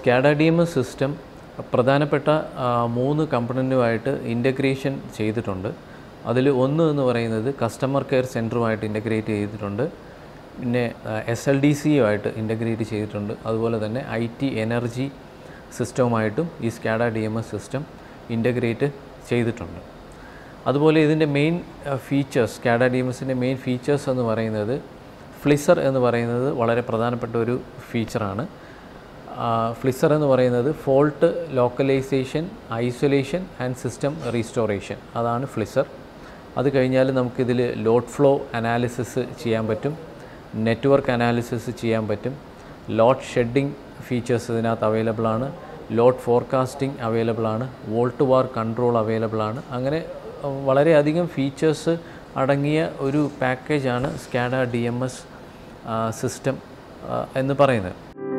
SCADA D M S system പ്രധാനപ്പെട്ട ആ, മൂന്ന് കമ്പണൻറ്റുമായിട്ട് ഇൻ്റഗ്രേഷൻ ചെയ്തിട്ടുണ്ട് അതിൽ ഒന്ന് എന്ന് പറയുന്നത് കസ്റ്റമർ കെയർ സെൻറ്ററുമായിട്ട് ഇൻ്റഗ്രേറ്റ് ചെയ്തിട്ടുണ്ട് പിന്നെ എസ് എൽ ഡി സിയുമായിട്ട് ഇൻ്റഗ്രേറ്റ് ചെയ്തിട്ടുണ്ട് അതുപോലെ തന്നെ ഐ ടി എനർജി സിസ്റ്റവുമായിട്ടും ഈ SCADA D M S system integrate ചെയ്തിട്ടുണ്ട് അതുപോലെ ഇതിൻ്റെ main features SCADA D M എസിൻ്റെ മെയിൻ ഫീച്ചേഴ്സ് എന്ന് പറയുന്നത് ഫ്ലിസർ എന്ന് പറയുന്നത് വളരെ പ്രധാനപ്പെട്ട ഒരു ഫീച്ചറാണ് ഫ്ലിസർ എന്ന് പറയുന്നത് fault localisation isolation and system restoration അതാണ് ഫ്ലിസർ അത് കഴിഞ്ഞാൽ നമുക്കിതിൽ ലോഡ് ഫ്ലോ അനാലിസിസ് ചെയ്യാൻ പറ്റും നെറ്റ്വർക്ക് അനാലിസിസ് ചെയ്യാൻ പറ്റും ലോഡ് ഷെഡിങ് ഫീച്ചേഴ്സ് ഇതിനകത്ത് അവൈലബിൾ ആണ് ലോഡ് ഫോർകാസ്റ്റിംഗ് അവൈലബിൾ ആണ് വോൾട്ട് വാർ കൺട്രോൾ അവൈലബിൾ ആണ് അങ്ങനെ അഹ്, വളരെയധികം ഫീച്ചേഴ്സ് അടങ്ങിയ ഒരു പാക്കേജാണ് SCADA D M S system എന്ന് പറയുന്നത്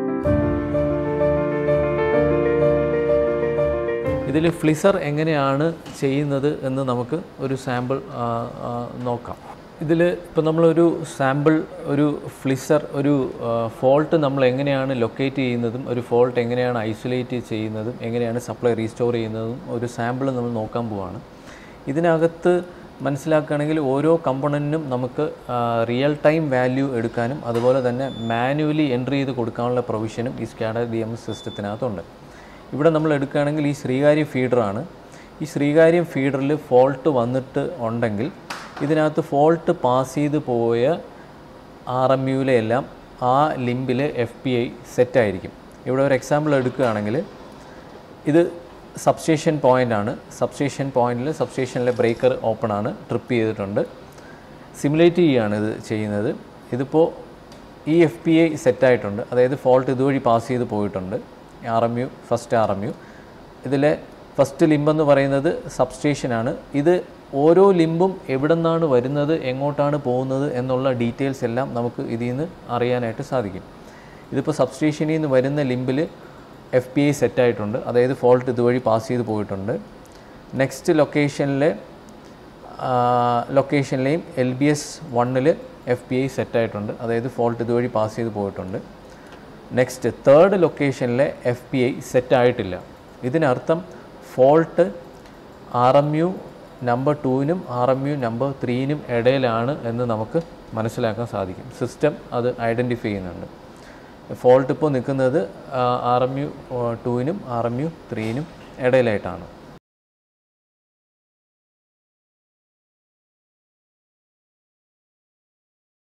ഇതിൽ ഫ്ലിസർ എങ്ങനെയാണ് ചെയ്യുന്നത് എന്ന് നമുക്ക് ഒരു സാമ്പിൾ നോക്കാം ഇതിൽ ഇപ്പോൾ നമ്മളൊരു സാമ്പിൾ ഒരു ഫ്ലിസർ ഒരു ഫോൾട്ട് നമ്മൾ എങ്ങനെയാണ് ലൊക്കേറ്റ് ചെയ്യുന്നതും ഒരു ഫോൾട്ട് എങ്ങനെയാണ് ഐസൊലേറ്റ് ചെയ്യുന്നതും എങ്ങനെയാണ് സപ്ലൈ റീസ്റ്റോർ ചെയ്യുന്നതും ഒരു സാമ്പിൾ നമ്മൾ നോക്കാൻ പോവാണ് ഇതിനകത്ത് മനസ്സിലാക്കുകയാണെങ്കിൽ ഓരോ കമ്പണൻറ്റിനും നമുക്ക് റിയൽ ടൈം വാല്യൂ എടുക്കാനും അതുപോലെ തന്നെ മാനുവലി എൻട്രി ചെയ്ത് കൊടുക്കാനുള്ള പ്രൊവിഷനും ഈ സ്കാഡ ഡി എം എസ് സിസ്റ്റത്തിനകത്തുണ്ട് ഇവിടെ നമ്മൾ എടുക്കുകയാണെങ്കിൽ ഈ ശ്രീകാര്യം ഫീഡറാണ് ഈ ശ്രീകാര്യം ഫീഡറിൽ ഫോൾട്ട് വന്നിട്ട് ഉണ്ടെങ്കിൽ ഇതിനകത്ത് ഫോൾട്ട് പാസ് ചെയ്ത് പോയ ആർ എം യുവിലെ എല്ലാം ആ ലിമ്പിൽ എഫ് പി ഐ സെറ്റായിരിക്കും ഇവിടെ ഒരു എക്സാമ്പിൾ എടുക്കുകയാണെങ്കിൽ ഇത് സബ്സ്റ്റേഷൻ പോയിൻ്റ് ആണ് സബ്സ്റ്റേഷൻ പോയിന്റിൽ സബ്സ്റ്റേഷനിലെ ബ്രേക്കർ ഓപ്പൺ ആണ് ട്രിപ്പ് ചെയ്തിട്ടുണ്ട് സിമുലേറ്റ് ചെയ്യുകയാണ് ഇത് ചെയ്യുന്നത് ഇതിപ്പോൾ ഈ എഫ് പി ഐ സെറ്റായിട്ടുണ്ട് അതായത് ഫോൾട്ട് ഇതുവഴി പാസ് ചെയ്ത് പോയിട്ടുണ്ട് R M U first R M U ഇതിലെ ഫസ്റ്റ് ലിമ്പ് എന്ന് പറയുന്നത് സബ്സ്റ്റേഷനാണ് ഇത് ഓരോ ലിമ്പും എവിടെ നിന്നാണ് വരുന്നത് എങ്ങോട്ടാണ് പോകുന്നത് എന്നുള്ള ഡീറ്റെയിൽസ് എല്ലാം നമുക്ക് ഇതിൽ നിന്ന് അറിയാനായിട്ട് സാധിക്കും ഇതിപ്പോൾ സബ്സ്റ്റേഷനിൽ നിന്ന് വരുന്ന ലിമ്പിൽ എഫ് പി ഐ സെറ്റായിട്ടുണ്ട് അതായത് ഫോൾട്ട് ഇതുവഴി പാസ് ചെയ്ത് പോയിട്ടുണ്ട് നെക്സ്റ്റ് ലൊക്കേഷനിലെ ലൊക്കേഷനിലെയും എൽ ബി എസ് വണ്ണിൽ എഫ് പി ഐ സെറ്റായിട്ടുണ്ട് അതായത് ഫോൾട്ട് ഇതുവഴി പാസ് ചെയ്ത് പോയിട്ടുണ്ട് നെക്സ്റ്റ് തേർഡ് ലൊക്കേഷനിലെ എഫ് പി ഐ സെറ്റായിട്ടില്ല ഇതിനർത്ഥം fault R M U number ടുവിനും ആർ എം യു നമ്പർ ത്രീനും ഇടയിലാണ് എന്ന് നമുക്ക് മനസ്സിലാക്കാൻ സാധിക്കും സിസ്റ്റം അത് ഐഡൻറ്റിഫൈ ചെയ്യുന്നുണ്ട് ഫോൾട്ട് ഇപ്പോൾ നിൽക്കുന്നത് ആർ എം യു ടുവിനും ആർ എം യു ത്രീനും ഇടയിലായിട്ടാണ്